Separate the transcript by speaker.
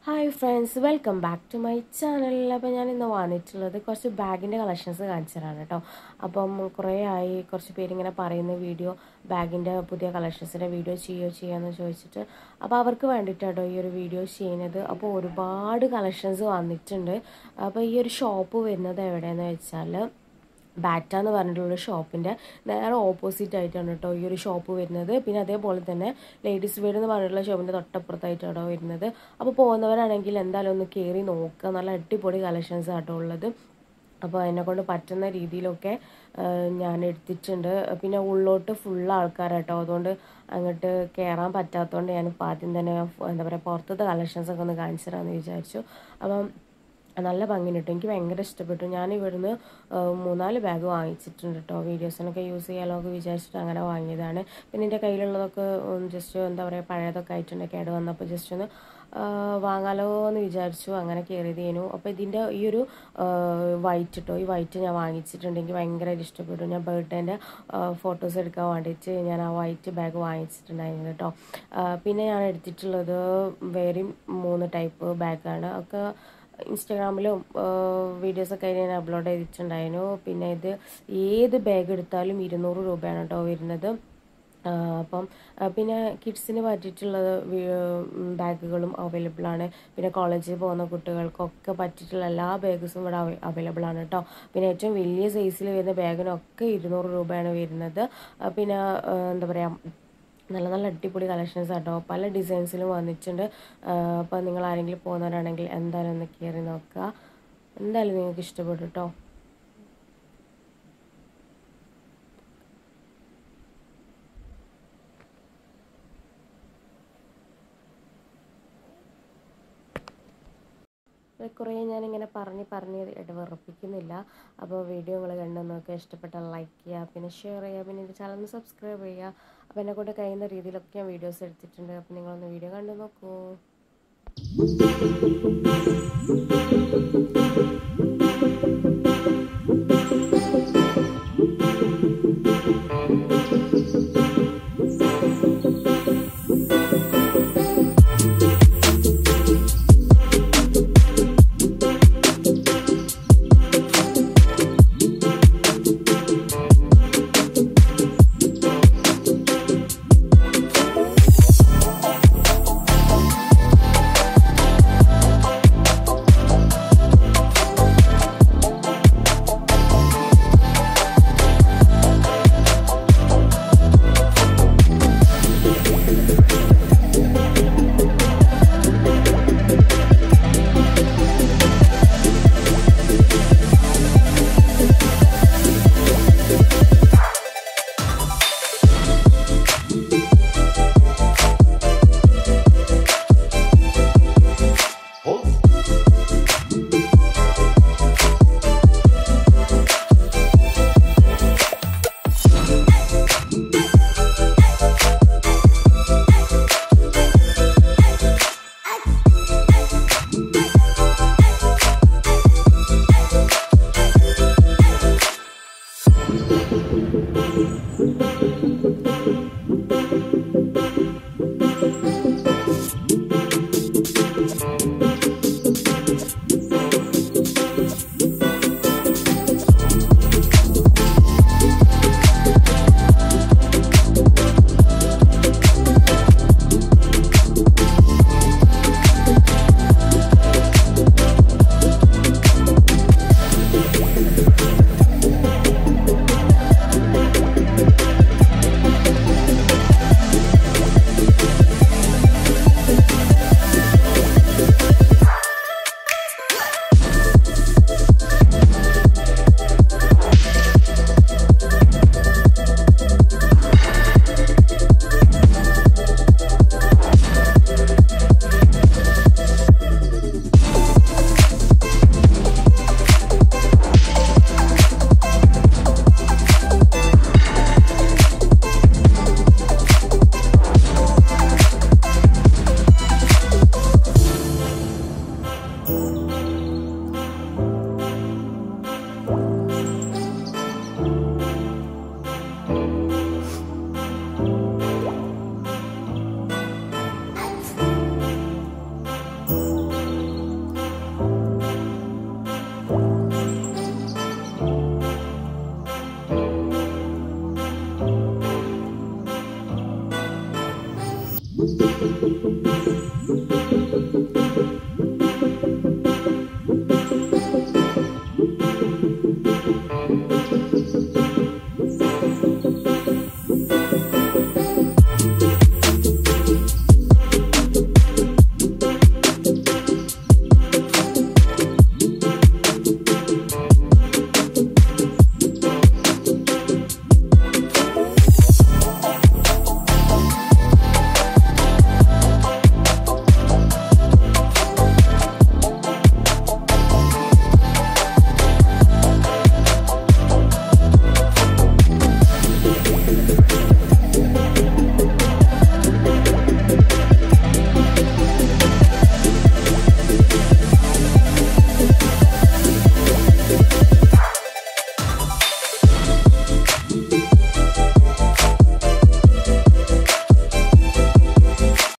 Speaker 1: hi friends welcome back to my channel അപ്പോൾ ഞാൻ ഇന്ന് വന്നിട്ടുള്ളത് കുറച്ച് ബാഗിൻ്റെ കളക്ഷൻസ് കാണിച്ചു തരാണ് കേട്ടോ അപ്പം കുറേ ആയി കുറച്ച് പേരിങ്ങനെ പറയുന്ന വീഡിയോ ബാഗിൻ്റെ പുതിയ കളക്ഷൻസിൻ്റെ വീഡിയോ ചെയ്യുകയോ ചെയ്യാമെന്ന് ചോദിച്ചിട്ട് അപ്പോൾ അവർക്ക് വേണ്ടിയിട്ടാട്ടോ ഈ ഒരു വീഡിയോ ചെയ്യുന്നത് അപ്പോൾ ഒരുപാട് കളക്ഷൻസ് വന്നിട്ടുണ്ട് അപ്പോൾ ഈ ഒരു ഷോപ്പ് വരുന്നത് എവിടെയെന്ന് വെച്ചാൽ ബാറ്റ എന്ന് പറഞ്ഞിട്ടുള്ള ഷോപ്പിൻ്റെ നേരെ ഓപ്പോസിറ്റ് ആയിട്ടാണ് കേട്ടോ ഈ ഒരു ഷോപ്പ് വരുന്നത് പിന്നെ അതേപോലെ തന്നെ ലേഡീസ് വെയർ എന്ന് പറഞ്ഞിട്ടുള്ള ഷോപ്പിൻ്റെ തൊട്ടപ്പുറത്തായിട്ടാണ് വരുന്നത് അപ്പോൾ പോകുന്നവരാണെങ്കിൽ എന്തായാലും ഒന്ന് കയറി നോക്കുക നല്ല അടിപൊളി കളക്ഷൻസ് ആട്ടോ ഉള്ളത് അപ്പോൾ എന്നെക്കൊണ്ട് പറ്റുന്ന രീതിയിലൊക്കെ ഞാൻ എടുത്തിട്ടുണ്ട് പിന്നെ ഉള്ളോട്ട് ഫുൾ ആൾക്കാരാട്ടോ അതുകൊണ്ട് അങ്ങോട്ട് കയറാൻ പറ്റാത്തതുകൊണ്ട് ഞാനിപ്പോൾ ആദ്യം തന്നെ എന്താ പറയുക പുറത്തത്തെ കളക്ഷൻസൊക്കെ ഒന്ന് കാണിച്ചു തരാമെന്ന് വിചാരിച്ചു അപ്പം നല്ല ഭംഗിയുണ്ട് കേട്ടോ എനിക്ക് ഭയങ്കര ഇഷ്ടപ്പെട്ടു ഞാൻ ഇവിടുന്ന് മൂന്നാല് ബാഗ് വാങ്ങിച്ചിട്ടുണ്ട് കേട്ടോ വീഡിയോസിനൊക്കെ യൂസ് ചെയ്യാലോ ഒക്കെ വിചാരിച്ചിട്ട് അങ്ങനെ വാങ്ങിയതാണ് പിന്നെ എൻ്റെ കയ്യിലുള്ളതൊക്കെ ജസ്റ്റ് എന്താ പറയുക പഴയതൊക്കെ ആയിട്ടുണ്ട് കേട് വന്നപ്പോൾ ജസ്റ്റ് ഒന്ന് വാങ്ങാലോ എന്ന് വിചാരിച്ചു അങ്ങനെ കയറിയതേനു അപ്പോൾ ഇതിൻ്റെ ഈ ഒരു വൈറ്റ് കേട്ടോ ഈ വൈറ്റ് ഞാൻ വാങ്ങിച്ചിട്ടുണ്ട് എനിക്ക് ഭയങ്കരമായിട്ട് ഇഷ്ടപ്പെട്ടു ഞാൻ ബർത്ത്ഡേൻ്റെ ഫോട്ടോസ് എടുക്കാൻ വേണ്ടിയിട്ട് ഞാൻ ആ വൈറ്റ് ബാഗ് വാങ്ങിച്ചിട്ടുണ്ടായിരുന്നു കേട്ടോ പിന്നെ ഞാൻ എടുത്തിട്ടുള്ളത് വേറെയും മൂന്ന് ടൈപ്പ് ബാഗാണ് ഒക്കെ ഇൻസ്റ്റാഗ്രാമിലും വീഡിയോസൊക്കെ ഞാൻ അപ്ലോഡ് ചെയ്തിട്ടുണ്ടായിരുന്നു പിന്നെ ഇത് ഏത് ബാഗ് എടുത്താലും ഇരുന്നൂറ് രൂപയാണ് കേട്ടോ വരുന്നത് അപ്പം പിന്നെ കിഡ്സിന് പറ്റിയിട്ടുള്ള ബാഗുകളും അവൈലബിൾ ആണ് പിന്നെ കോളേജിൽ പോകുന്ന കുട്ടികൾക്കൊക്കെ പറ്റിയിട്ടുള്ള എല്ലാ ബാഗസും ഇവിടെ അവൈലബിൾ ആണ് കേട്ടോ പിന്നെ ഏറ്റവും വലിയ സൈസിൽ വരുന്ന ബാഗിനൊക്കെ ഇരുന്നൂറ് രൂപയാണ് വരുന്നത് പിന്നെ എന്താ പറയുക നല്ല നല്ല അടിപൊളി കളക്ഷൻസ് ആട്ടോ പല ഡിസൈൻസിലും വന്നിട്ടുണ്ട് അപ്പോൾ നിങ്ങൾ ആരെങ്കിലും പോകുന്നവരാണെങ്കിൽ എന്തായാലും ഒന്ന് കയറി നോക്കുക എന്തായാലും നിങ്ങൾക്ക് ഇഷ്ടപ്പെടും കേട്ടോ കുറേ ഞാനിങ്ങനെ പറഞ്ഞ് പറഞ്ഞ് ഇടവെറുപ്പിക്കുന്നില്ല അപ്പോൾ വീഡിയോ നിങ്ങൾ കണ്ടു നോക്കുക ഇഷ്ടപ്പെട്ടാൽ ലൈക്ക് ചെയ്യുക പിന്നെ ഷെയർ ചെയ്യുക പിന്നെ എൻ്റെ ചാനൽ ഒന്ന് സബ്സ്ക്രൈബ് ചെയ്യുക അപ്പോൾ എന്നെ കൊണ്ട് കഴിയുന്ന രീതിയിലൊക്കെ ഞാൻ വീഡിയോസ് എടുത്തിട്ടുണ്ട് അപ്പോൾ നിങ്ങളൊന്ന് വീഡിയോ കണ്ടു നോക്കൂ